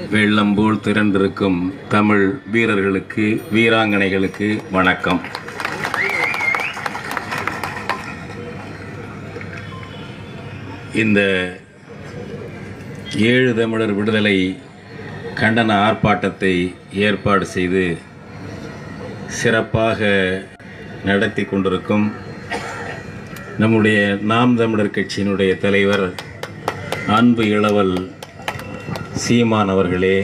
வெள்ளம் போல் திரண்டிருக்கும் தமிழ் வீரர்களுக்கு வீராங்கனைகளுக்கு வணக்கம் இந்த ஏழு தமிழர் விடுதலை கண்டன ஆர்ப்பாட்டத்தை ஏற்பாடு செய்து சிறப்பாக நடத்தி கொண்டிருக்கும் நம்முடைய நாம் தமிழர் கட்சியினுடைய தலைவர் அன்பு இளவல் சீமான் அவர்களே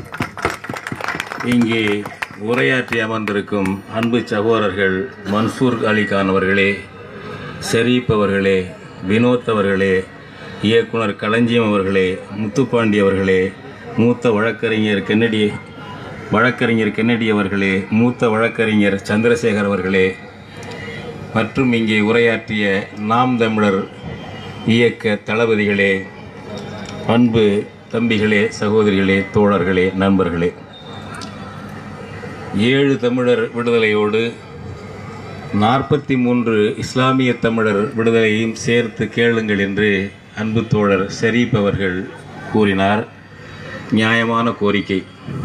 இங்கே உரையாற்றி அமர்ந்திருக்கும் அன்பு சகோதரர்கள் மன்சூர் அலிகான் அவர்களே ஷரீப் அவர்களே வினோத் அவர்களே இயக்குனர் களஞ்சியம் அவர்களே முத்துப்பாண்டி அவர்களே மூத்த வழக்கறிஞர் கென்னடி வழக்கறிஞர் கென்னடி அவர்களே மூத்த வழக்கறிஞர் சந்திரசேகர் அவர்களே மற்றும் இங்கே உரையாற்றிய நாம் தமிழர் இயக்க தளபதிகளே அன்பு தம்பிகளே சகோதரிகளே தோழர்களே நண்பர்களே ஏழு தமிழர் விடுதலையோடு நாற்பத்தி மூன்று இஸ்லாமிய தமிழர் விடுதலையும் சேர்த்து கேளுங்கள் என்று அன்பு தோழர் ஷரீப் அவர்கள் கூறினார் நியாயமான கோரிக்கை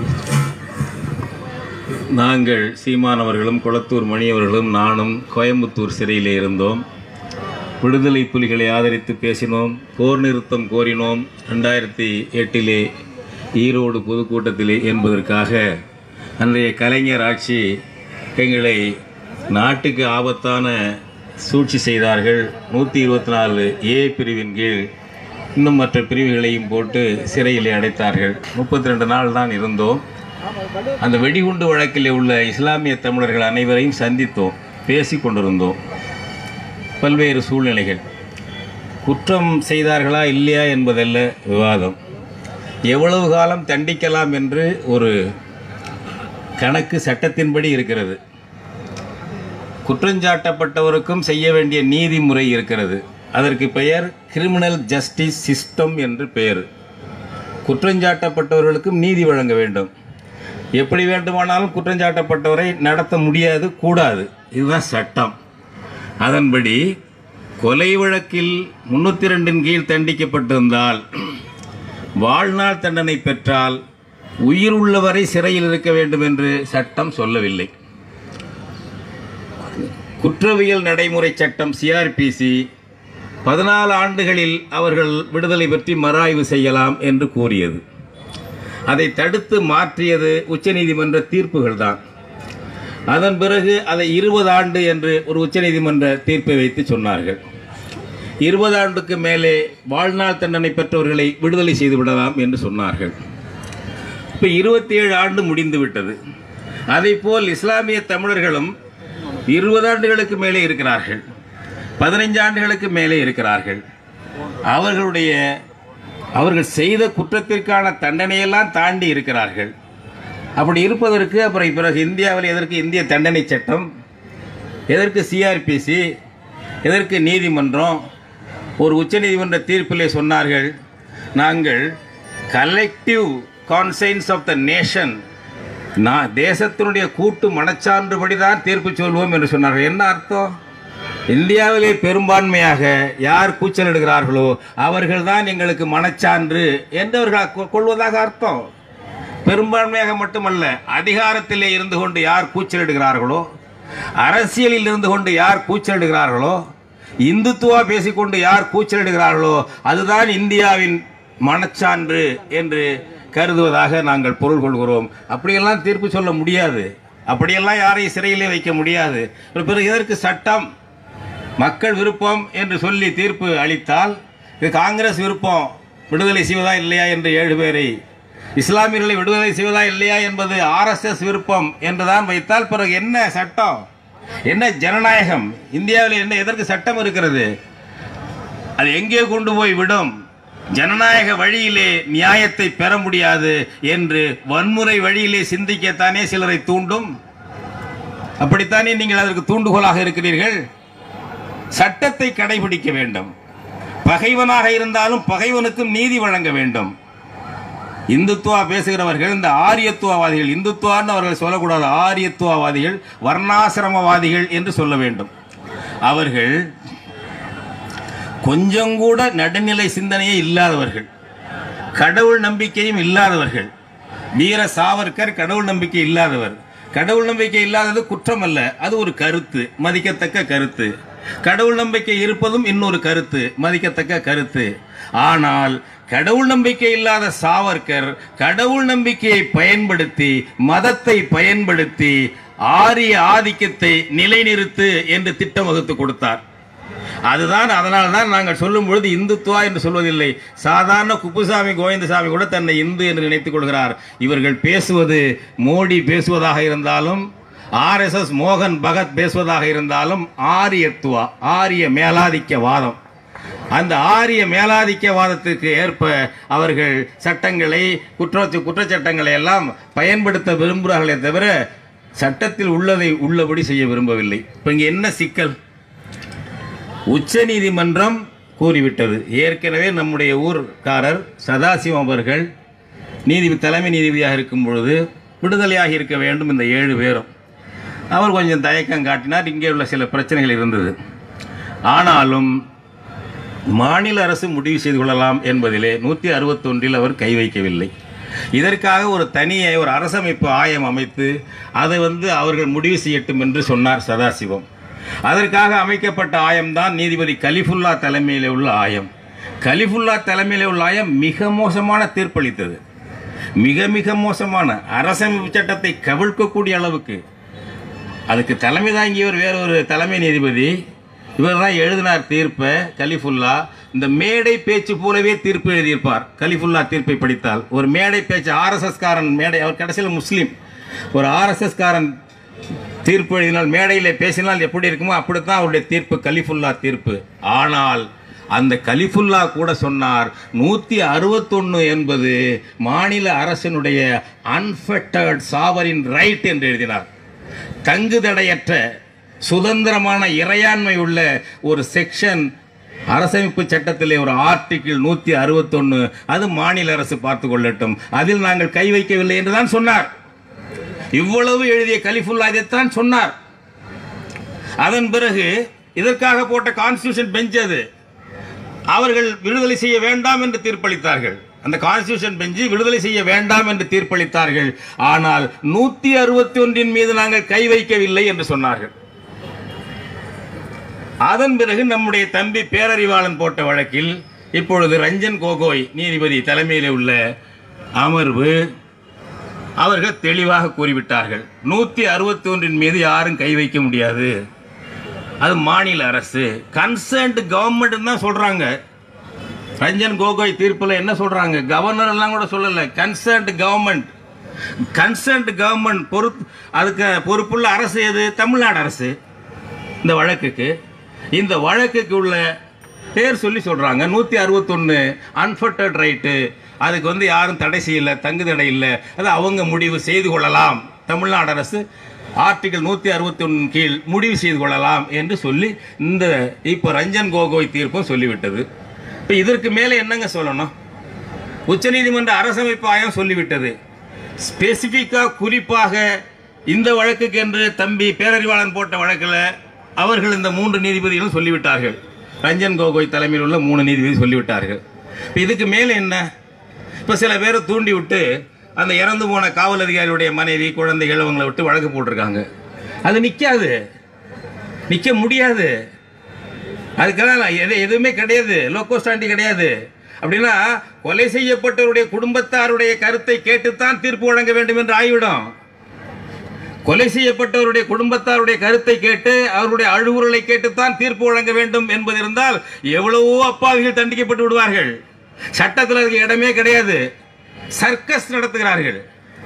நாங்கள் சீமான் அவர்களும் குளத்தூர் மணி அவர்களும் நானும் கோயம்புத்தூர் சிறையிலே இருந்தோம் விடுதலை புலிகளை ஆதரித்து பேசினோம் போர் நிறுத்தம் கோரினோம் ரெண்டாயிரத்தி எட்டிலே ஈரோடு பொதுக்கூட்டத்திலே என்பதற்காக அன்றைய கலைஞர் ஆட்சி எங்களை நாட்டுக்கு ஆபத்தான சூழ்ச்சி செய்தார்கள் நூற்றி இருபத்தி நாலு ஏ பிரிவின் கீழ் இன்னும் மற்ற பிரிவுகளையும் போட்டு சிறையிலே அடைத்தார்கள் முப்பத்தி ரெண்டு நாள் தான் இருந்தோம் அந்த வெடிகுண்டு வழக்கில் உள்ள இஸ்லாமிய தமிழர்கள் அனைவரையும் சந்தித்தோம் பேசி கொண்டிருந்தோம் பல்வேறு சூழ்நிலைகள் குற்றம் செய்தார்களா இல்லையா என்பதல்ல விவாதம் எவ்வளவு காலம் தண்டிக்கலாம் என்று ஒரு கணக்கு சட்டத்தின்படி இருக்கிறது குற்றஞ்சாட்டப்பட்டவருக்கும் செய்ய வேண்டிய நீதிமுறை இருக்கிறது அதற்கு பெயர் கிரிமினல் ஜஸ்டிஸ் சிஸ்டம் என்று பெயர் குற்றஞ்சாட்டப்பட்டவர்களுக்கும் நீதி வழங்க வேண்டும் எப்படி வேண்டுமானாலும் குற்றஞ்சாட்டப்பட்டவரை நடத்த முடியாது கூடாது இதுதான் சட்டம் அதன்படி கொலை வழக்கில் முன்னூற்றி ரெண்டின் கீழ் தண்டிக்கப்பட்டிருந்தால் வாழ்நாள் தண்டனை பெற்றால் உயிர் உள்ளவரை சிறையில் இருக்க வேண்டும் என்று சட்டம் சொல்லவில்லை குற்றவியல் நடைமுறை சட்டம் சிஆர்பிசி பதினாலு ஆண்டுகளில் அவர்கள் விடுதலை பற்றி மறாய்வு செய்யலாம் என்று கூறியது அதை தடுத்து மாற்றியது உச்சநீதிமன்ற தீர்ப்புகள் தான் அதன் பிறகு அதை இருபது ஆண்டு என்று ஒரு உச்சநீதிமன்ற தீர்ப்பை வைத்து சொன்னார்கள் இருபது ஆண்டுக்கு மேலே வாழ்நாள் தண்டனை பெற்றவர்களை விடுதலை செய்து விடலாம் என்று சொன்னார்கள் இப்போ இருபத்தி ஏழு ஆண்டு முடிந்து விட்டது அதை போல் இஸ்லாமிய தமிழர்களும் இருபது ஆண்டுகளுக்கு மேலே இருக்கிறார்கள் பதினைஞ்சு ஆண்டுகளுக்கு மேலே இருக்கிறார்கள் அவர்களுடைய அவர்கள் செய்த குற்றத்திற்கான தண்டனையெல்லாம் தாண்டி இருக்கிறார்கள் அப்படி இருப்பதற்கு அப்புறம் பிறகு இந்தியாவில் எதற்கு இந்திய தண்டனை சட்டம் எதற்கு சிஆர்பிசி எதற்கு நீதிமன்றம் ஒரு உச்சநீதிமன்ற தீர்ப்பிலே சொன்னார்கள் நாங்கள் collective conscience of the nation நான் தேசத்தினுடைய கூட்டு மனச்சான்றுபடி தான் தீர்ப்பு சொல்வோம் என்று சொன்னார்கள் என்ன அர்த்தம் இந்தியாவிலே பெரும்பான்மையாக யார் கூச்சலிடுகிறார்களோ அவர்கள்தான் எங்களுக்கு மனச்சான்று என்று அவர்கள் கொ- கொள்வதாக அர்த்தம் பெரும்பான்மையாக மட்டுமல்ல அதிகாரத்திலே இருந்து கொண்டு யார் கூச்சலிடுகிறார்களோ அரசியலில் இருந்து கொண்டு யார் கூச்சலிடுகிறார்களோ இந்துத்துவா பேசிக்கொண்டு யார் கூச்சலிடுகிறார்களோ அதுதான் இந்தியாவின் மனச்சான்று என்று கருதுவதாக நாங்கள் பொருள் கொள்கிறோம் அப்படியெல்லாம் தீர்ப்பு சொல்ல முடியாது அப்படியெல்லாம் யாரையும் சிறையிலே வைக்க முடியாது பிறகு எதற்கு சட்டம் மக்கள் விருப்பம் என்று சொல்லி தீர்ப்பு அளித்தால் இது காங்கிரஸ் விருப்பம் விடுதலை செய்வதா இல்லையா என்று ஏழு பேரை இஸ்லாமியர்களை விடுதலை செய்வதா இல்லையா என்பது ஆர்எஸ்எஸ் விருப்பம் என்றுதான் வைத்தால் பிறகு என்ன சட்டம் என்ன ஜனநாயகம் இந்தியாவில் என்ன எதற்கு சட்டம் இருக்கிறது அது எங்கே கொண்டு போய் விடும் ஜனநாயக வழியிலே நியாயத்தை பெற முடியாது என்று வன்முறை வழியிலே சிந்திக்கத்தானே சிலரை தூண்டும் அப்படித்தானே நீங்கள் அதற்கு தூண்டுகோலாக இருக்கிறீர்கள் சட்டத்தை கடைபிடிக்க வேண்டும் பகைவனாக இருந்தாலும் பகைவனுக்கும் நீதி வழங்க வேண்டும் இந்துத்துவா பேசுகிறவர்கள் இந்த ஆரியத்துவவாதிகள் இந்துத்துவான்னு அவர்கள் சொல்லக்கூடாது ஆரியத்துவவாதிகள் வர்ணாசிரமவாதிகள் என்று சொல்ல வேண்டும் அவர்கள் கொஞ்சம் கூட நடுநிலை சிந்தனையே இல்லாதவர்கள் கடவுள் நம்பிக்கையும் இல்லாதவர்கள் வீர சாவர்கர் கடவுள் நம்பிக்கை இல்லாதவர் கடவுள் நம்பிக்கை இல்லாதது குற்றம் அல்ல அது ஒரு கருத்து மதிக்கத்தக்க கருத்து கடவுள் நம்பிக்கை இருப்பதும் இன்னொரு கருத்து மதிக்கத்தக்க கருத்து ஆனால் கடவுள் நம்பிக்கை இல்லாத சாவர்கர் கடவுள் நம்பிக்கையை பயன்படுத்தி மதத்தை பயன்படுத்தி ஆரிய ஆதிக்கத்தை நிலைநிறுத்து என்று திட்டம் வகுத்து கொடுத்தார் அதுதான் அதனால தான் நாங்கள் சொல்லும் பொழுது இந்துத்துவா என்று சொல்வதில்லை சாதாரண குப்புசாமி கோவிந்தசாமி கூட தன்னை இந்து என்று நினைத்துக் கொள்கிறார் இவர்கள் பேசுவது மோடி பேசுவதாக இருந்தாலும் ஆர்எஸ்எஸ் மோகன் பகத் பேசுவதாக இருந்தாலும் ஆரியத்துவா ஆரிய மேலாதிக்க வாதம் அந்த ஆரிய மேலாதிக்க வாதத்துக்கு ஏற்ப அவர்கள் சட்டங்களை குற்ற குற்றச்சட்டங்களை எல்லாம் பயன்படுத்த விரும்புகிறார்களே தவிர சட்டத்தில் உள்ளதை உள்ளபடி செய்ய விரும்பவில்லை இப்போ இங்கே என்ன சிக்கல் உச்ச நீதிமன்றம் கூறிவிட்டது ஏற்கனவே நம்முடைய ஊர்க்காரர் சதாசிவம் அவர்கள் நீதிபதி தலைமை நீதிபதியாக இருக்கும் பொழுது விடுதலையாகி இருக்க வேண்டும் இந்த ஏழு பேரும் அவர் கொஞ்சம் தயக்கம் காட்டினார் இங்கே உள்ள சில பிரச்சனைகள் இருந்தது ஆனாலும் மாநில அரசு முடிவு செய்து கொள்ளலாம் என்பதிலே நூற்றி அறுபத்தொன்றில் அவர் கை வைக்கவில்லை இதற்காக ஒரு தனியை ஒரு அரசமைப்பு ஆயம் அமைத்து அதை வந்து அவர்கள் முடிவு செய்யட்டும் என்று சொன்னார் சதாசிவம் அதற்காக அமைக்கப்பட்ட ஆயம்தான் நீதிபதி கலிஃபுல்லா தலைமையில் உள்ள ஆயம் கலிஃபுல்லா தலைமையில் உள்ள ஆயம் மிக மோசமான தீர்ப்பளித்தது மிக மிக மோசமான அரசமைப்பு சட்டத்தை கவிழ்க்கக்கூடிய அளவுக்கு அதுக்கு தலைமை தாங்கியவர் வேற ஒரு தலைமை நீதிபதி இவர் தான் எழுதினார் தீர்ப்பை கலிஃபுல்லா இந்த மேடை பேச்சு போலவே தீர்ப்பு எழுதியிருப்பார் கலிஃபுல்லா தீர்ப்பை படித்தால் ஒரு மேடை பேச்சு ஆர்எஸ்எஸ் காரன் மேடை அவர் கடைசியில் முஸ்லீம் ஒரு ஆர்எஸ்எஸ் காரன் தீர்ப்பு எழுதினால் மேடையில் பேசினால் எப்படி இருக்குமோ அப்படித்தான் அவருடைய தீர்ப்பு கலிஃபுல்லா தீர்ப்பு ஆனால் அந்த கலிஃபுல்லா கூட சொன்னார் நூற்றி அறுபத்தொன்று என்பது மாநில அரசினுடைய அன்ஃபெட்டர்ட் சாவரின் ரைட் என்று எழுதினார் தங்குதடையற்ற சுதந்திரமான இறையாண்மை உள்ள ஒரு செக்ஷன் அரசமைப்பு சட்டத்திலே ஒரு ஆர்டிகிள் நூற்றி அறுபத்தொன்று அது மாநில அரசு பார்த்து கொள்ளட்டும் அதில் நாங்கள் கை வைக்கவில்லை என்றுதான் சொன்னார் இவ்வளவு எழுதிய கலிஃபுல்லா இதைத்தான் சொன்னார் அதன் பிறகு இதற்காக போட்ட கான்ஸ்டியூஷன் பெஞ்ச் அது அவர்கள் விடுதலை செய்ய வேண்டாம் என்று தீர்ப்பளித்தார்கள் அந்த கான்ஸ்டியூஷன் பெஞ்சு விடுதலை செய்ய வேண்டாம் என்று தீர்ப்பளித்தார்கள் ஆனால் நூத்தி அறுபத்தி ஒன்றின் மீது நாங்கள் கை வைக்கவில்லை என்று சொன்னார்கள் அதன் பிறகு நம்முடைய தம்பி பேரறிவாளன் போட்ட வழக்கில் இப்பொழுது ரஞ்சன் கோகோய் நீதிபதி தலைமையில் உள்ள அமர்வு அவர்கள் தெளிவாக கூறிவிட்டார்கள் நூற்றி அறுபத்தி ஒன்றின் மீது யாரும் கை வைக்க முடியாது அது மாநில அரசு கன்சர்ன்டு கவர்மெண்ட் தான் சொல்றாங்க ரஞ்சன் கோகோய் தீர்ப்பில் என்ன சொல்றாங்க கவர்னர் எல்லாம் கூட சொல்லல கன்சர்ன்டு கவர்மெண்ட் கன்சர்ன்டு கவர்மெண்ட் பொறுப்பு அதுக்கு பொறுப்புள்ள அரசு எது தமிழ்நாடு அரசு இந்த வழக்குக்கு இந்த வழக்குக்கு உள்ள பேர் சொல்லி சொல்றாங்க நூற்றி அறுபத்தொன்று அன்ஃபர்டட் ரைட்டு அதுக்கு வந்து யாரும் தடை செய்யல தங்கு தடை இல்லை அது அவங்க முடிவு செய்து கொள்ளலாம் தமிழ்நாடு அரசு ஆர்டிகல் நூற்றி அறுபத்தி கீழ் முடிவு செய்து கொள்ளலாம் என்று சொல்லி இந்த இப்போ ரஞ்சன் கோகோய் தீர்ப்பும் சொல்லிவிட்டது இப்போ இதற்கு மேலே என்னங்க சொல்லணும் உச்சநீதிமன்ற அரசமைப்பு ஆயம் சொல்லிவிட்டது ஸ்பெசிஃபிக்காக குறிப்பாக இந்த வழக்குக்கு என்று தம்பி பேரறிவாளன் போட்ட வழக்கில் அவர்கள் இந்த மூன்று நீதிபதிகளும் சொல்லிவிட்டார்கள் ரஞ்சன் கோகோய் தலைமையில் உள்ள மூணு நீதிபதி சொல்லிவிட்டார்கள் இப்ப இதுக்கு மேலே என்ன இப்போ சில பேரை தூண்டி விட்டு அந்த இறந்து போன காவல் அதிகாரியுடைய மனைவி குழந்தைகள் அவங்களை விட்டு வழக்கு போட்டிருக்காங்க அது நிற்காது நிற்க முடியாது அதுக்கெல்லாம் எது எதுவுமே கிடையாது லோக்கோ ஸ்டாண்டி கிடையாது அப்படின்னா கொலை செய்யப்பட்டவருடைய குடும்பத்தாருடைய கருத்தை கேட்டுத்தான் தீர்ப்பு வழங்க வேண்டும் என்று ஆகிவிடும் கொலை செய்யப்பட்டவருடைய குடும்பத்தாருடைய கருத்தை கேட்டு அவருடைய அழுகுறலை கேட்டுத்தான் தீர்ப்பு வழங்க வேண்டும் என்பது இருந்தால் எவ்வளவோ அப்பாவிகள் தண்டிக்கப்பட்டு விடுவார்கள் சட்டத்தில் அதுக்கு இடமே கிடையாது சர்க்கஸ் நடத்துகிறார்கள்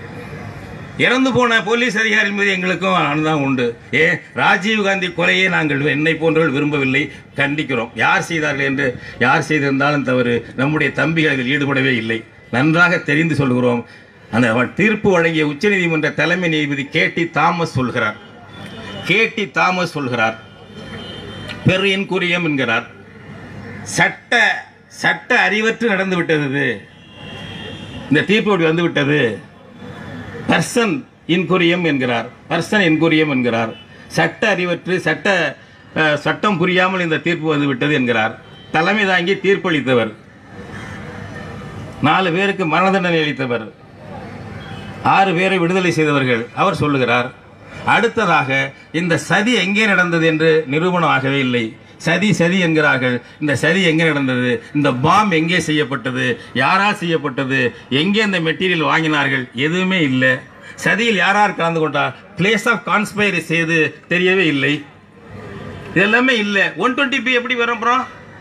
இறந்து போன போலீஸ் அதிகாரி மீது எங்களுக்கும் அனுதான் உண்டு ஏ ராஜீவ் காந்தி கொலையை நாங்கள் என்னை போன்றவர்கள் விரும்பவில்லை கண்டிக்கிறோம் யார் செய்தார்கள் என்று யார் செய்திருந்தாலும் தவறு நம்முடைய தம்பிகள் அதில் ஈடுபடவே இல்லை நன்றாக தெரிந்து சொல்கிறோம் அந்த வ- தீர்ப்பு வழங்கிய உச்சநீதிமன்ற தலைமை நீதிபதி கே டி தாமஸ் சொல்கிறார் கே டி தாமஸ் சொல்கிறார் பெரு என்குரியம் என்கிறார் சட்ட சட்ட அறிவற்று நடந்து விட்டது இது. இந்த தீர்ப்பு இப்படி வந்து விட்டது பர்சன் இன்குரியம் என்கிறார் பர்சன் இன்குரியம் என்கிறார் சட்ட அறிவற்று சட்ட அஹ், சட்டம் புரியாமல் இந்த தீர்ப்பு வந்து விட்டது என்கிறார் தலைமை தாங்கி தீர்ப்பளித்தவர் நாலு பேருக்கு மரண தண்டனை அளித்தவர் ஆறு பேரை விடுதலை செய்தவர்கள் அவர் சொல்லுகிறார் அடுத்ததாக இந்த சதி எங்கே நடந்தது என்று நிரூபணம் ஆகவே இல்லை சதி சதி என்கிறார்கள் இந்த சதி எங்கே நடந்தது இந்த பாம் எங்கே செய்யப்பட்டது யாரால் செய்யப்பட்டது எங்கே இந்த மெட்டீரியல் வாங்கினார்கள் எதுவுமே இல்லை சதியில் யார் யார் கலந்து கொண்டார் பிளேஸ் ஆஃப் கான்ஸ்பைரி செய்து தெரியவே இல்லை இதெல்லாமே இல்லை ஒன் டுவெண்ட்டி பி எப்படி வரும் அப்புறம்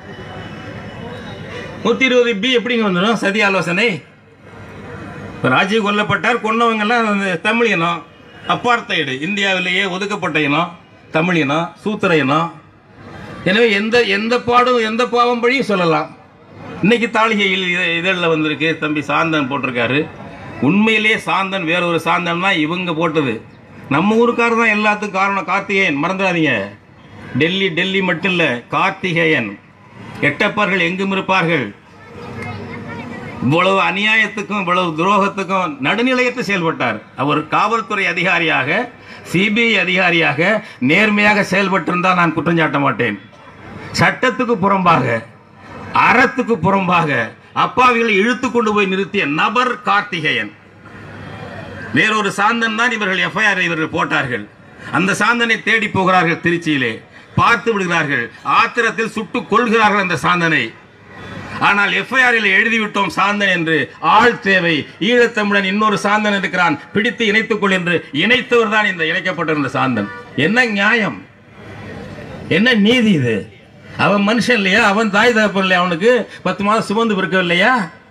நூற்றி இருபது பி எப்படிங்க வந்துடும் சதி ஆலோசனை இப்ப ராஜீவ் கொல்லப்பட்டார் கொன்னவங்கெல்லாம் அந்த தமிழ் இனம் அப்பார்த்தைடு இந்தியாவிலேயே ஒதுக்கப்பட்ட இனம் தமிழ் இனம் சூத்திர இனம் எனவே எந்த எந்த பாடும் எந்த பாவம் வழியும் சொல்லலாம் இன்னைக்கு தாளிகையில் இத- இதழில் வந்திருக்கு தம்பி சாந்தன் போட்டிருக்காரு உண்மையிலேயே சாந்தன் வேற ஒரு சாந்தன் தான் இவங்க போட்டது நம்ம ஊருக்காரர் தான் எல்லாத்துக்கும் காரணம் கார்த்திகேயன் மறந்துடாதீங்க டெல்லி டெல்லி மட்டும் இல்லை கார்த்திகேயன் எட்டப்பர்கள் எங்கும் இருப்பார்கள் இவ்வளவு அநியாயத்துக்கும் இவ்வளவு துரோகத்துக்கும் நடுநிலையற்று செயல்பட்டார் அவர் காவல்துறை அதிகாரியாக சிபிஐ அதிகாரியாக நேர்மையாக செயல்பட்டிருந்தால் நான் குற்றம் சாட்ட மாட்டேன் சட்டத்துக்கு புறம்பாக அறத்துக்கு புறம்பாக அப்பாவிகளை இழுத்து கொண்டு போய் நிறுத்திய நபர் கார்த்திகேயன் வேறொரு சாந்தன் தான் இவர்கள் எஃப்ஐஆர் இவர்கள் போட்டார்கள் அந்த சாந்தனை தேடி போகிறார்கள் திருச்சியிலே பார்த்து விடுகிறார்கள் ஆத்திரத்தில் சுட்டுக் கொள்கிறார்கள் அந்த சாந்தனை ஆனால் எஃப்ஐஆரில் எழுதிவிட்டோம் சாந்தன் என்று ஆள் தேவை ஈழத்தமிழன் இன்னொரு சாந்தன் இருக்கிறான் பிடித்து இணைத்துக் கொள் என்று இணைத்தவர் தான் இந்த இணைக்கப்பட்டிருந்த சாந்தன் என்ன நியாயம் என்ன நீதி இது அவன் மனுஷன் இல்லையா அவன் தாய் தகப்பன் இல்லையா அவனுக்கு பத்து மாதம் சுமந்து பிறக்கவில்லையா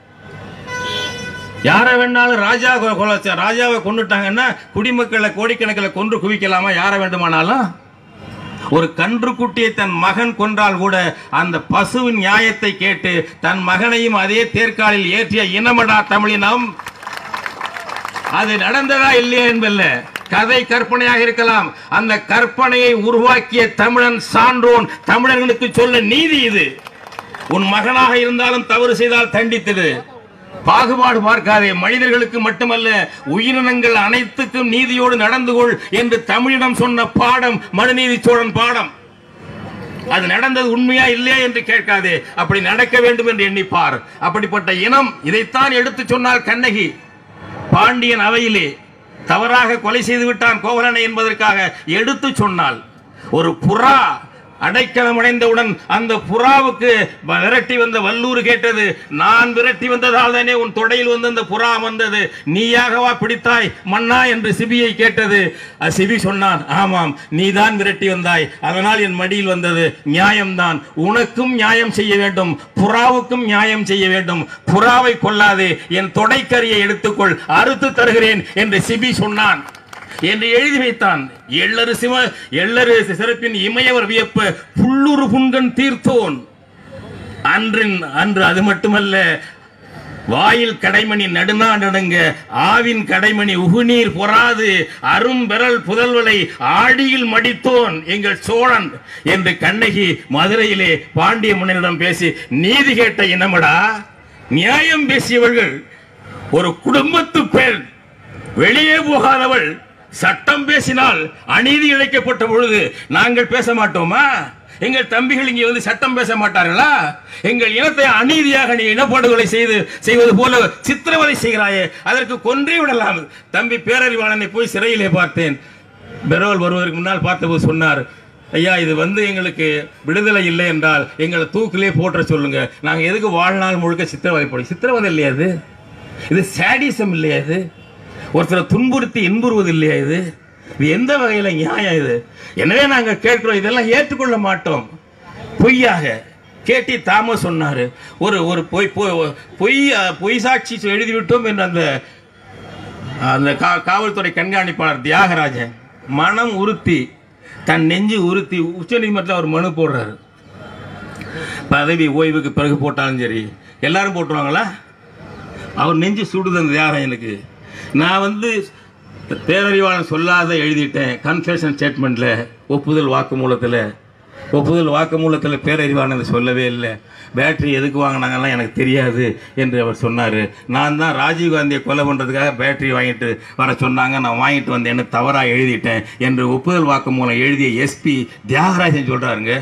யாரை வேணாலும் ராஜா கொ- கொலை ராஜாவை கொண்டுட்டாங்கன்னா குடிமக்களை கோடிக்கணக்கில் கொன்று குவிக்கலாமா யாரை வேண்டுமானாலும் ஒரு கன்றுக்குட்டியை தன் மகன் கொன்றால் கூட அந்த பசுவின் நியாயத்தை கேட்டு தன் மகனையும் அதே தேர்காலில் ஏற்றிய இனமடா தமிழினம் அது நடந்ததா இல்லையா என்பல்ல கதை கற்பனையாக இருக்கலாம் அந்த கற்பனையை உருவாக்கிய தமிழன் சான்றோன் தமிழர்களுக்கு சொல்ல நீதி இது உன் மகனாக இருந்தாலும் தவறு செய்தால் தண்டித்தது பாகுபாடு பார்க்காதே மனிதர்களுக்கு மட்டுமல்ல உயிரினங்கள் அனைத்துக்கும் நீதியோடு நடந்து கொள் என்று தமிழிடம் சொன்ன பாடம் மனுநீதி சோழன் பாடம் அது நடந்தது உண்மையா இல்லையா என்று கேட்காதே அப்படி நடக்க வேண்டும் என்று எண்ணிப்பார் அப்படிப்பட்ட இனம் இதைத்தான் எடுத்து சொன்னால் கண்ணகி பாண்டியன் அவையிலே தவறாக கொலை செய்து விட்டான் கோவலனை என்பதற்காக எடுத்து சொன்னால் ஒரு புறா அடைக்கலம் அடைந்தவுடன் அந்த புறாவுக்கு விரட்டி வந்த வல்லூர் கேட்டது நான் விரட்டி வந்ததால் தானே உன் தொடையில் வந்து அந்த புறா வந்தது நீயாகவா பிடித்தாய் மன்னா என்று சிபியை கேட்டது அஹ் சிபி சொன்னான் ஆமாம் நீதான் விரட்டி வந்தாய் அதனால் என் மடியில் வந்தது நியாயம்தான் உனக்கும் நியாயம் செய்ய வேண்டும் புறாவுக்கும் நியாயம் செய்ய வேண்டும் புறாவை கொல்லாதே என் தொடைக்கரியை எடுத்துக்கொள் அறுத்து தருகிறேன் என்று சிபி சொன்னான் என்று எழுதி வைத்தான் எள்ளரு சிவ எள்ளரு சிறப்பின் இமையவர் வியப்ப புல்லுரு புண்கன் தீர்த்தோன் அன்றின் அன்று அது மட்டுமல்ல வாயில் கடைமணி நடுநா நடுங்க ஆவின் கடைமணி உகுநீர் பொறாது அரும்பெறல் புதல்வலை ஆடியில் மடித்தோன் எங்கள் சோழன் என்று கண்ணகி மதுரையிலே பாண்டிய மன்னனிடம் பேசி நீதி கேட்ட இனமடா நியாயம் பேசியவர்கள் ஒரு குடும்பத்து பெண் வெளியே போகாதவள் சட்டம் பேசினால் அநீதி இழைக்கப்பட்ட பொழுது நாங்கள் பேச மாட்டோமா எங்கள் தம்பிகள் இங்கே வந்து சட்டம் பேச மாட்டார்களா எங்கள் இனத்தை அநீதியாக நீ இனப்படுகொலை செய்து செய்வது போல சித்திரவதை செய்கிறாயே அதற்கு கொன்றே விடலாம் தம்பி பேரறிவாளனை போய் சிறையிலே பார்த்தேன் பெரோல் வருவதற்கு முன்னால் பார்த்தபோது சொன்னார் ஐயா இது வந்து எங்களுக்கு விடுதலை இல்லை என்றால் எங்களை தூக்கிலே போற்ற சொல்லுங்க நாங்க எதுக்கு வாழ்நாள் முழுக்க சித்திரவதைப்படும் சித்திரவதை இல்லையா இது இது சாடிசம் இல்லையா இது ஒருத்தரை துன்புறுத்தி இன்புறுவது இல்லையா இது இது எந்த வகையில நியாயம் இது எனவே நாங்கள் கேட்கிறோம் இதெல்லாம் ஏற்றுக்கொள்ள மாட்டோம் பொய்யாக கேட்டி தாமஸ் சொன்னாரு ஒரு ஒரு பொய் பொய் பொய் பொய் சாட்சி எழுதிவிட்டோம் என்று அந்த அந்த கா- காவல்துறை கண்காணிப்பாளர் தியாகராஜன் மனம் உறுத்தி தன் நெஞ்சு உறுத்தி உச்சநீதிமன்றத்தில் அவர் மனு போடுறாரு பதவி ஓய்வுக்கு பிறகு போட்டாலும் சரி எல்லாரும் போட்டுருவாங்களா அவர் நெஞ்சு சுடுது அந்த தியாகராஜனுக்கு நான் வந்து பேரறிவாளன் சொல்லாத எழுதிட்டேன் கன்ஃபெஷன் ஸ்டேட்மெண்ட்டில் ஒப்புதல் வாக்குமூலத்தில் ஒப்புதல் வாக்குமூலத்தில் பேரறிவாளன் அதை சொல்லவே இல்லை பேட்டரி எதுக்கு வாங்கினாங்கலாம் எனக்கு தெரியாது என்று அவர் சொன்னார் நான் தான் ராஜீவ்காந்தியை கொலை பண்ணுறதுக்காக பேட்டரி வாங்கிட்டு வர சொன்னாங்க நான் வாங்கிட்டு வந்தேன்னு தவறாக எழுதிட்டேன் என்று ஒப்புதல் வாக்குமூலம் எழுதிய எஸ்பி தியாகராஜன் சொல்கிறாருங்க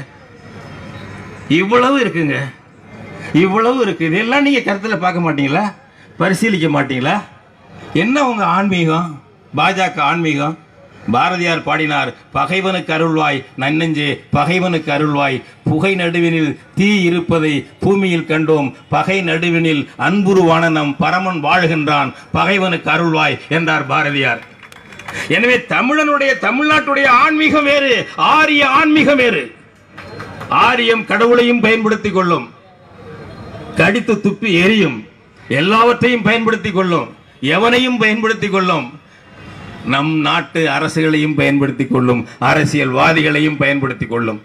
இவ்வளவு இருக்குங்க இவ்வளவு இருக்கு இதெல்லாம் நீங்க கருத்துல பார்க்க மாட்டீங்களா பரிசீலிக்க மாட்டீங்களா என்ன உங்க ஆன்மீகம் பாஜக ஆன்மீகம் பாரதியார் பாடினார் பகைவனுக்கு அருள்வாய் நன்னெஞ்சே பகைவனுக்கு அருள்வாய் புகை நடுவினில் தீ இருப்பதை பூமியில் கண்டோம் பகை நடுவினில் அன்புருவான நம் பரமன் வாழ்கின்றான் பகைவனுக்கு அருள்வாய் என்றார் பாரதியார் எனவே தமிழனுடைய தமிழ்நாட்டுடைய ஆன்மீகம் வேறு ஆரிய ஆன்மீகம் வேறு ஆரியம் கடவுளையும் பயன்படுத்திக் கொள்ளும் கடித்து துப்பி எரியும் எல்லாவற்றையும் பயன்படுத்திக் கொள்ளும் எவனையும் பயன்படுத்திக் கொள்ளும் நம் நாட்டு அரசுகளையும் பயன்படுத்திக் கொள்ளும் அரசியல்வாதிகளையும் பயன்படுத்திக் கொள்ளும்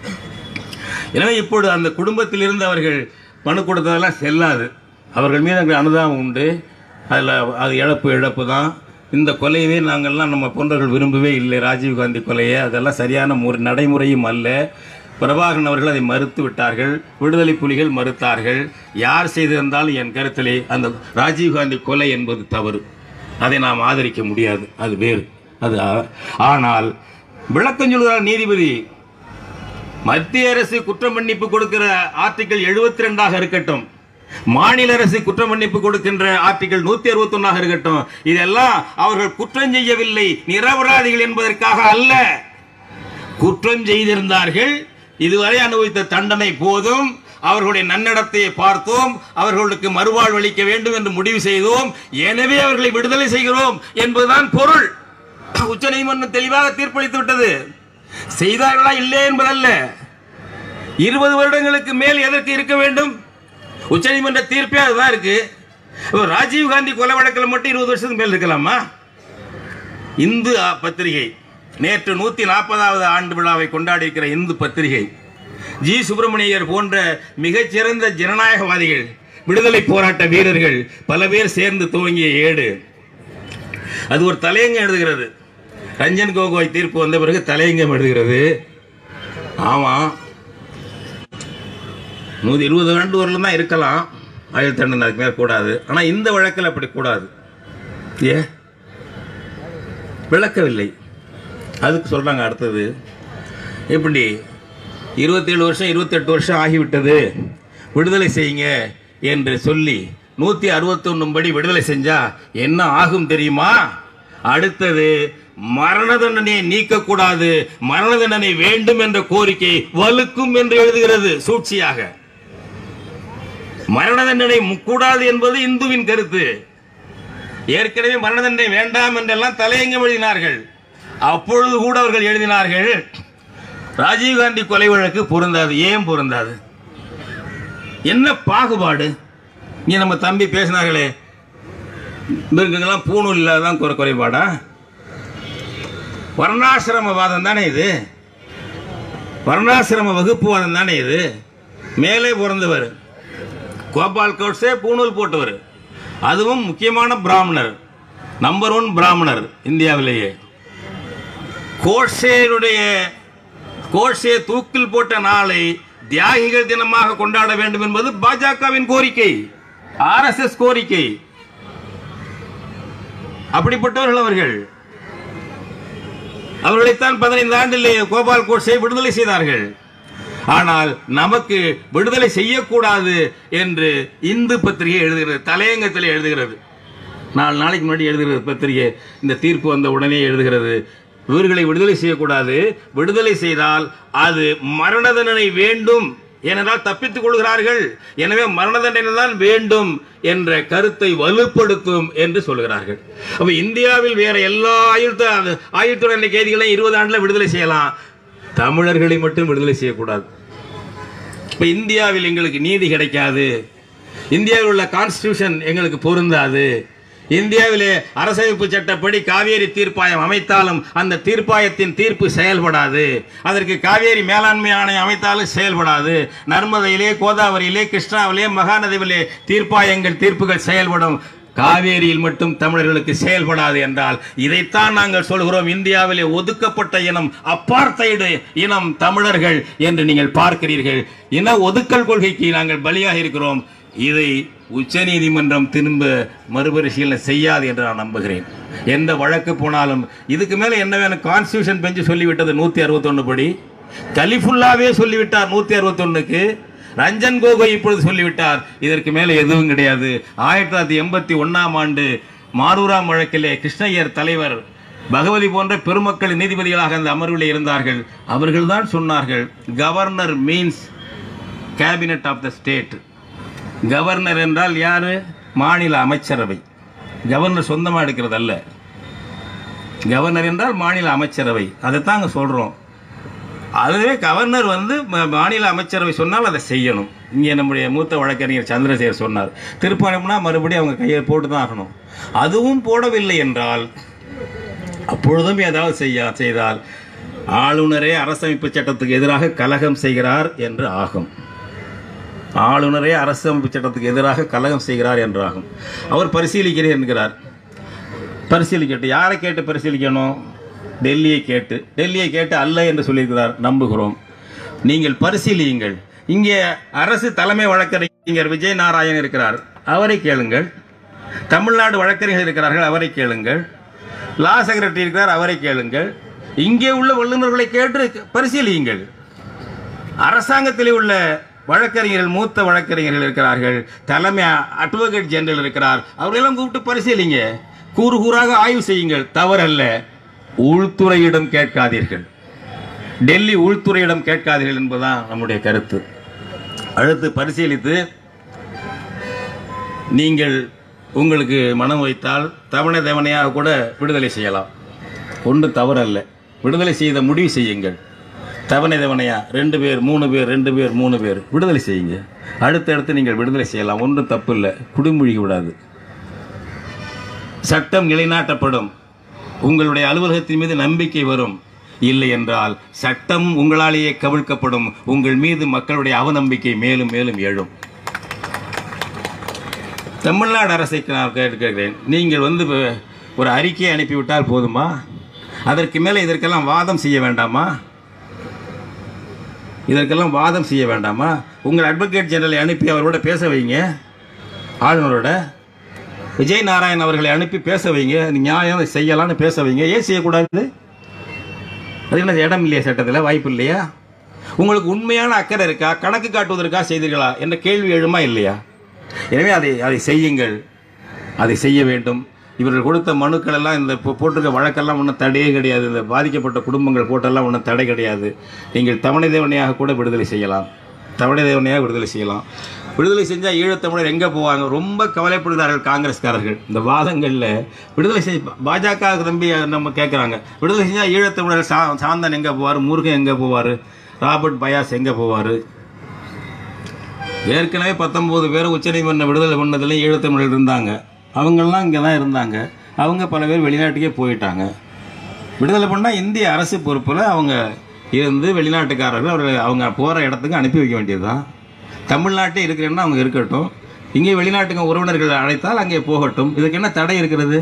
எனவே இப்பொழுது அந்த குடும்பத்தில் இருந்து அவர்கள் மனு கொடுத்ததெல்லாம் செல்லாது அவர்கள் மீது எங்களுக்கு அனுதாபம் உண்டு அதில் அது இழப்பு இழப்பு தான் இந்த கொலையவே நாங்கள்லாம் நம்ம போன்றவர்கள் விரும்பவே இல்லை ராஜீவ்காந்தி கொலையை அதெல்லாம் சரியான முறை நடைமுறையும் அல்ல பிரபாகரன் அவர்கள் அதை மறுத்து விட்டார்கள் விடுதலை புலிகள் மறுத்தார்கள் யார் செய்திருந்தாலும் என் கருத்திலே அந்த ராஜீவ்காந்தி கொலை என்பது தவறு அதை நாம் ஆதரிக்க முடியாது அது வேறு அது ஆ- ஆனால் விளக்கம் சொல்கிறார் நீதிபதி மத்திய அரசு குற்றம் மன்னிப்பு கொடுக்கிற ஆர்டிகல் 72 ரெண்டாக இருக்கட்டும் மாநில அரசு குற்றம் மன்னிப்பு கொடுக்கின்ற ஆர்டிகல் நூத்தி அறுபத்தி ஒன்னாக இருக்கட்டும் இதெல்லாம் அவர்கள் குற்றம் செய்யவில்லை நிரபராதிகள் என்பதற்காக அல்ல குற்றம் செய்திருந்தார்கள் இதுவரை அனுபவித்த தண்டனை போதும் அவர்களுடைய நன்னடத்தையை பார்த்தோம் அவர்களுக்கு மறுவாழ்வளிக்க வேண்டும் என்று முடிவு செய்தோம் எனவே அவர்களை விடுதலை செய்கிறோம் என்பதுதான் பொருள் உச்சநீதிமன்றம் தெளிவாக தீர்ப்பளித்து விட்டது செய்தார்களா இல்லை என்பதல்ல இருபது வருடங்களுக்கு மேல் எதற்கு இருக்க வேண்டும் உச்சநீதிமன்ற தீர்ப்பே அதுதான் இருக்கு அப்ப ராஜீவ் காந்தி கொலை வழக்கில் மட்டும் இருபது வருஷத்துக்கு மேல் இருக்கலாமா இந்து ஆ- பத்திரிகை நேற்று நூத்தி நாற்பதாவது ஆண்டு விழாவை கொண்டாடி இருக்கிற இந்து பத்திரிகை ஜி சுப்பிரமணியர் போன்ற மிகச்சிறந்த ஜனநாயகவாதிகள் விடுதலை போராட்ட வீரர்கள் பல பேர் சேர்ந்து துவங்கிய ஏடு அது ஒரு தலையங்கம் எழுதுகிறது ரஞ்சன் கோகோய் தீர்ப்பு வந்த பிறகு தலையங்கம் எழுதுகிறது ஆமா நூற்றி இருபது ஆண்டு வரலும் தான் இருக்கலாம் ஆயுள் தண்டனை அதுக்கு மேலே கூடாது ஆனால் இந்த வழக்கில் அப்படி கூடாது ஏ விளக்கவில்லை அதுக்கு சொல்றாங்க அடுத்தது இப்படி இருபத்தேழு வருஷம் இருபத்தெட்டு வருஷம் ஆகிவிட்டது விடுதலை செய்யுங்க என்று சொல்லி நூற்றி அறுபத்தொன்னும் படி விடுதலை செஞ்சா என்ன ஆகும் தெரியுமா அடுத்தது மரண தண்டனையை நீக்கக்கூடாது மரண தண்டனை வேண்டும் என்ற கோரிக்கை வலுக்கும் என்று எழுதுகிறது சூழ்ச்சியாக மரண தண்டனை கூடாது என்பது இந்துவின் கருத்து ஏற்கனவே மரண தண்டனை வேண்டாம் என்றெல்லாம் தலையங்கம் எழுதினார்கள் அப்பொழுது கூட அவர்கள் எழுதினார்கள் ராஜீவ்காந்தி கொலை வழக்கு பொருந்தாது ஏன் பொருந்தாது என்ன பாகுபாடு இங்க நம்ம தம்பி பேசினார்களே மிருகங்கள்லாம் பூணூல் இல்லாதான் குறை குறைபாடா வர்ணாசிரமவாதம் தானே இது வர்ணாசிரம வகுப்புவாதம் தானே இது மேலே பிறந்தவர் கோபால் கோட்ஸே பூணூல் போட்டவர் அதுவும் முக்கியமான பிராமணர் நம்பர் ஒன் பிராமணர் இந்தியாவிலேயே கோட்சேனுடைய கோட்சே தூக்கில் போட்ட நாளை தியாகிகள் தினமாக கொண்டாட வேண்டும் என்பது பாஜகவின் கோரிக்கை ஆர்எஸ்எஸ் கோரிக்கை அப்படிப்பட்டவர்கள் அவர்கள் அவர்களைத்தான் பதினைந்து ஆண்டிலே கோபால் கோட்சே விடுதலை செய்தார்கள் ஆனால் நமக்கு விடுதலை செய்யக்கூடாது என்று இந்து பத்திரிகை எழுதுகிறது தலையங்கத்தில் எழுதுகிறது நாலு நாளைக்கு முன்னாடி எழுதுகிறது பத்திரிகை இந்த தீர்ப்பு வந்த உடனே எழுதுகிறது இவர்களை விடுதலை செய்யக்கூடாது விடுதலை செய்தால் அது மரண தண்டனை வேண்டும் ஏனென்றால் தப்பித்துக் கொள்கிறார்கள் எனவே மரண தண்டனை தான் வேண்டும் என்ற கருத்தை வலுப்படுத்தும் என்று சொல்கிறார்கள் அப்ப இந்தியாவில் வேற எல்லா ஆயுள் த- ஆயுள் தண்டனை கைதிகளையும் இருபது ஆண்டுல விடுதலை செய்யலாம் தமிழர்களை மட்டும் விடுதலை செய்யக்கூடாது இப்ப இந்தியாவில் எங்களுக்கு நீதி கிடைக்காது இந்தியாவில் உள்ள கான்ஸ்டிடியூஷன் எங்களுக்கு பொருந்தாது இந்தியாவிலே அரசமைப்பு சட்டப்படி காவேரி தீர்ப்பாயம் அமைத்தாலும் அந்த தீர்ப்பாயத்தின் தீர்ப்பு செயல்படாது அதற்கு காவேரி மேலாண்மை ஆணையம் அமைத்தாலும் செயல்படாது நர்மதையிலே கோதாவரியிலே கிருஷ்ணாவிலே மகாநதியிலே தீர்ப்பாயங்கள் தீர்ப்புகள் செயல்படும் காவேரியில் மட்டும் தமிழர்களுக்கு செயல்படாது என்றால் இதைத்தான் நாங்கள் சொல்கிறோம் இந்தியாவிலே ஒதுக்கப்பட்ட இனம் அப்பார்த்தைடு இனம் தமிழர்கள் என்று நீங்கள் பார்க்கிறீர்கள் இன ஒதுக்கல் கொள்கைக்கு நாங்கள் பலியாக இருக்கிறோம் இதை உச்சநீதிமன்றம் திரும்ப மறுபரிசீலனை செய்யாது என்று நான் நம்புகிறேன் எந்த வழக்கு போனாலும் இதுக்கு மேல என்ன வேணும் கான்ஸ்டியூஷன் பெஞ்சு சொல்லிவிட்டது நூத்தி அறுபத்தொன்னு படி கலிஃபுல்லாவே சொல்லிவிட்டார் நூத்தி அறுபத்தொன்னுக்கு ரஞ்சன் கோகோய் இப்பொழுது சொல்லிவிட்டார் இதற்கு மேல எதுவும் கிடையாது ஆயிரத்தி தொள்ளாயிரத்தி எண்பத்தி ஒன்னாம் ஆண்டு மாரூராம் வழக்கிலே கிருஷ்ணய்யர் தலைவர் பகவதி போன்ற பெருமக்கள் நீதிபதிகளாக அந்த அமர்வில் இருந்தார்கள் அவர்கள்தான் சொன்னார்கள் governor means cabinet of the state governor என்றால் யாரு மாநில அமைச்சரவை கவர்னர் சொந்தமாக எடுக்கிறது அல்ல கவர்னர் என்றால் மாநில அமைச்சரவை அதைத்தான் அங்கே சொல்கிறோம் அதுவே கவர்னர் வந்து ம- மாநில அமைச்சரவை சொன்னால் அதை செய்யணும் இங்கே நம்முடைய மூத்த வழக்கறிஞர் சந்திரசேகர் சொன்னார் திருப்பணிம்னா மறுபடியும் அவங்க கையை போட்டு தான் ஆகணும் அதுவும் போடவில்லை என்றால் அப்பொழுதும் ஏதாவது செய்ய செய்தால் ஆளுநரே அரசமைப்பு சட்டத்துக்கு எதிராக கலகம் செய்கிறார் என்று ஆகும் ஆளுநரே அரசமைப்பு சட்டத்துக்கு எதிராக கலகம் செய்கிறார் என்று ஆகும் அவர் பரிசீலிக்கிறேன் என்கிறார் பரிசீலிக்கட்டும் யாரை கேட்டு பரிசீலிக்கணும் டெல்லியை கேட்டு டெல்லியை கேட்டு அல்ல என்று சொல்லியிருக்கிறார் நம்புகிறோம் நீங்கள் பரிசீலியுங்கள் இங்கே அரசு தலைமை வழக்கறிஞர் விஜய் நாராயணன் இருக்கிறார் அவரை கேளுங்கள் தமிழ்நாடு வழக்கறிஞர் இருக்கிறார்கள் அவரை கேளுங்கள் லா செக்ரட்டரி இருக்கிறார் அவரை கேளுங்கள் இங்கே உள்ள வல்லுநர்களை கேட்டு பரிசீலியுங்கள் அரசாங்கத்தில் உள்ள வழக்கறிஞர்கள் மூத்த வழக்கறிஞர்கள் இருக்கிறார்கள் தலைமை அட்வொகேட் ஜெனரல் இருக்கிறார் அவர்களெல்லாம் கூப்பிட்டு பரிசீலிங்க கூறு கூறாக ஆய்வு செய்யுங்கள் தவறல்ல உள்துறையிடம் கேட்காதீர்கள் டெல்லி உள்துறையிடம் கேட்காதீர்கள் என்பதுதான் நம்முடைய கருத்து அடுத்து பரிசீலித்து நீங்கள் உங்களுக்கு மனம் வைத்தால் தவணை தவணையாக கூட விடுதலை செய்யலாம் ஒன்று தவறல்ல விடுதலை செய்த முடிவு செய்யுங்கள் தவணை தவணையா ரெண்டு பேர் மூணு பேர் ரெண்டு பேர் மூணு பேர் விடுதலை செய்யுங்க அடுத்தடுத்து நீங்கள் விடுதலை செய்யலாம் ஒன்றும் தப்பு இல்லை குடிமொழிக விடாது சட்டம் நிலைநாட்டப்படும் உங்களுடைய அலுவலகத்தின் மீது நம்பிக்கை வரும் இல்லை என்றால் சட்டம் உங்களாலேயே கவிழ்க்கப்படும் உங்கள் மீது மக்களுடைய அவநம்பிக்கை மேலும் மேலும் எழும் தமிழ்நாடு அரசைக்கு நான் கேட்கிறேன் நீங்கள் வந்து இப்ப ஒரு அறிக்கையை அனுப்பிவிட்டால் போதுமா அதற்கு மேலே இதற்கெல்லாம் வாதம் செய்ய வேண்டாமா இதற்கெல்லாம் வாதம் செய்ய வேண்டாமா உங்கள் அட்வொகேட் ஜெனரலை அனுப்பி அவரோட பேச வைங்க ஆளுநரோட விஜய் நாராயண் அவர்களை அனுப்பி பேச வைங்க இது நியாயம் செய்யலாம்னு பேச வைங்க ஏன் செய்யக்கூடாது அது என்ன இடம் இல்லையா சட்டத்தில் வாய்ப்பு இல்லையா உங்களுக்கு உண்மையான அக்கறை இருக்கா கணக்கு காட்டுவதற்கா செய்தீர்களா என்ற கேள்வி எழுமா இல்லையா எனவே அதை அதை செய்யுங்கள் அதை செய்ய வேண்டும் இவர்கள் கொடுத்த மனுக்கள் எல்லாம் இந்த இப்போ போட்டிருக்க வழக்கெல்லாம் ஒன்றும் தடையே கிடையாது இந்த பாதிக்கப்பட்ட குடும்பங்கள் போட்டெல்லாம் ஒன்றும் தடை கிடையாது நீங்கள் தவணை தேவனையாக கூட விடுதலை செய்யலாம் தவணை தேவனையாக விடுதலை செய்யலாம் விடுதலை செஞ்சால் ஈழத்தமிழர் எங்கே போவாங்க ரொம்ப கவலைப்படுகிறார்கள் காங்கிரஸ்காரர்கள் இந்த வாதங்களில் விடுதலை செய் பாஜக தம்பி நம்ம கேட்குறாங்க விடுதலை செஞ்சால் ஈழத்தமிழர் சா சாந்தன் எங்கே போவார் முருகன் எங்கே போவார் ராபர்ட் பயாஸ் எங்கே போவார் ஏற்கனவே பத்தொம்போது பேர் உச்சநீதிமன்றம் விடுதலை பண்ணதுலேயும் ஈழத்தமிழர் இருந்தாங்க அவங்கெல்லாம் இங்கே தான் இருந்தாங்க அவங்க பல பேர் வெளிநாட்டுக்கே போயிட்டாங்க விடுதலை பண்ணால் இந்திய அரசு பொறுப்பில் அவங்க இருந்து வெளிநாட்டுக்காரர்கள் அவர்கள் அவங்க போகிற இடத்துக்கு அனுப்பி வைக்க வேண்டியது தான் தமிழ்நாட்டே இருக்கிறேன்னா அவங்க இருக்கட்டும் இங்கே வெளிநாட்டுக்கு உறவினர்கள் அழைத்தால் அங்கே போகட்டும் இதுக்கு என்ன தடை இருக்கிறது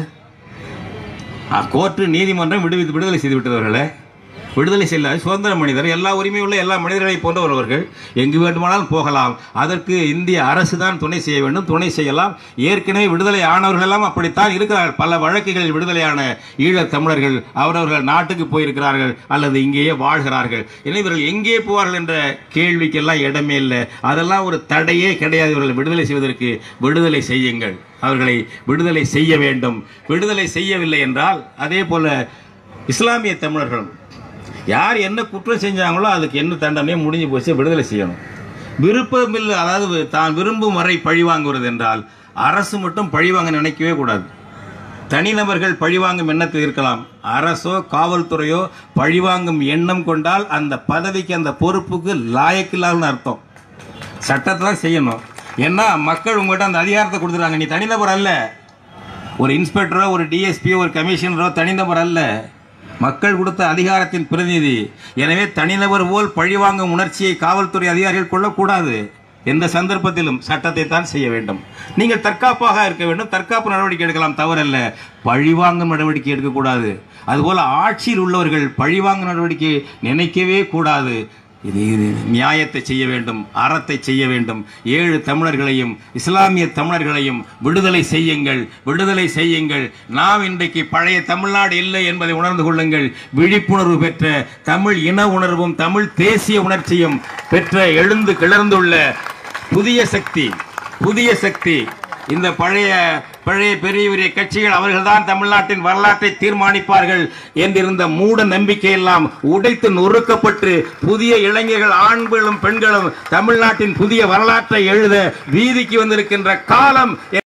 ஆ, கோர்ட்டு நீதிமன்றம் விடுவித்து விடுதலை செய்து விட்டவர்களே விடுதலை செய்யல சுதந்திர மனிதர் எல்லா உரிமையும் உள்ள எல்லா மனிதர்களை போன்றவர்கள் எங்கு வேண்டுமானாலும் போகலாம் அதற்கு இந்திய அரசு தான் துணை செய்ய வேண்டும் துணை செய்யலாம் ஏற்கனவே விடுதலை ஆனவர்கள் எல்லாம் அப்படித்தான் இருக்கிறார்கள் பல வழக்குகளில் விடுதலையான ஈழத் தமிழர்கள் அவரவர்கள் நாட்டுக்கு போயிருக்கிறார்கள் அல்லது இங்கேயே வாழ்கிறார்கள் எனவே இவர்கள் எங்கே போவார்கள் என்ற கேள்விக்கெல்லாம் இடமே இல்லை அதெல்லாம் ஒரு தடையே கிடையாது இவர்கள் விடுதலை செய்வதற்கு விடுதலை செய்யுங்கள் அவர்களை விடுதலை செய்ய வேண்டும் விடுதலை செய்யவில்லை என்றால் அதே போல இஸ்லாமிய தமிழர்களும் யார் என்ன குற்றம் செஞ்சாங்களோ அதுக்கு என்ன தண்டனையோ முடிஞ்சு போச்சு விடுதலை செய்யணும் விருப்பமில்லை அதாவது தான் விரும்பும் வரை பழிவாங்குவது என்றால் அரசு மட்டும் பழிவாங்க நினைக்கவே கூடாது தனிநபர்கள் பழிவாங்கும் எண்ணத்தில் இருக்கலாம் அரசோ காவல்துறையோ பழிவாங்கும் எண்ணம் கொண்டால் அந்த பதவிக்கு அந்த பொறுப்புக்கு லாயக்கில்லான்னு அர்த்தம் சட்டத்தை தான் செய்யணும் ஏன்னா மக்கள் உங்கள்கிட்ட அந்த அதிகாரத்தை கொடுத்துருக்காங்க நீ தனிநபர் அல்ல ஒரு இன்ஸ்பெக்டரோ ஒரு டிஎஸ்பியோ ஒரு கமிஷனரோ தனிநபர் அல்ல மக்கள் கொடுத்த அதிகாரத்தின் பிரதிநிதி எனவே தனிநபர் போல் பழிவாங்கும் உணர்ச்சியை காவல்துறை அதிகாரிகள் கொள்ளக்கூடாது எந்த சந்தர்ப்பத்திலும் சட்டத்தை தான் செய்ய வேண்டும் நீங்கள் தற்காப்பாக இருக்க வேண்டும் தற்காப்பு நடவடிக்கை எடுக்கலாம் தவறல்ல பழிவாங்கும் நடவடிக்கை எடுக்கக்கூடாது அதுபோல ஆட்சியில் உள்ளவர்கள் பழிவாங்கும் நடவடிக்கை நினைக்கவே கூடாது இது இது நியாயத்தை செய்ய வேண்டும் அறத்தை செய்ய வேண்டும் ஏழு தமிழர்களையும் இஸ்லாமிய தமிழர்களையும் விடுதலை செய்யுங்கள் விடுதலை செய்யுங்கள் நாம் இன்றைக்கு பழைய தமிழ்நாடு இல்லை என்பதை உணர்ந்து கொள்ளுங்கள் விழிப்புணர்வு பெற்ற தமிழ் இன உணர்வும் தமிழ் தேசிய உணர்ச்சியும் பெற்ற எழுந்து கிளர்ந்துள்ள புதிய சக்தி புதிய சக்தி இந்த பழைய பழைய பெரிய பெரிய கட்சிகள் அவர்கள்தான் தமிழ்நாட்டின் வரலாற்றை தீர்மானிப்பார்கள் என்றிருந்த மூட நம்பிக்கையெல்லாம் உடைத்து நொறுக்கப்பட்டு புதிய இளைஞர்கள் ஆண்களும் பெண்களும் தமிழ்நாட்டின் புதிய வரலாற்றை எழுத வீதிக்கு வந்திருக்கின்ற காலம்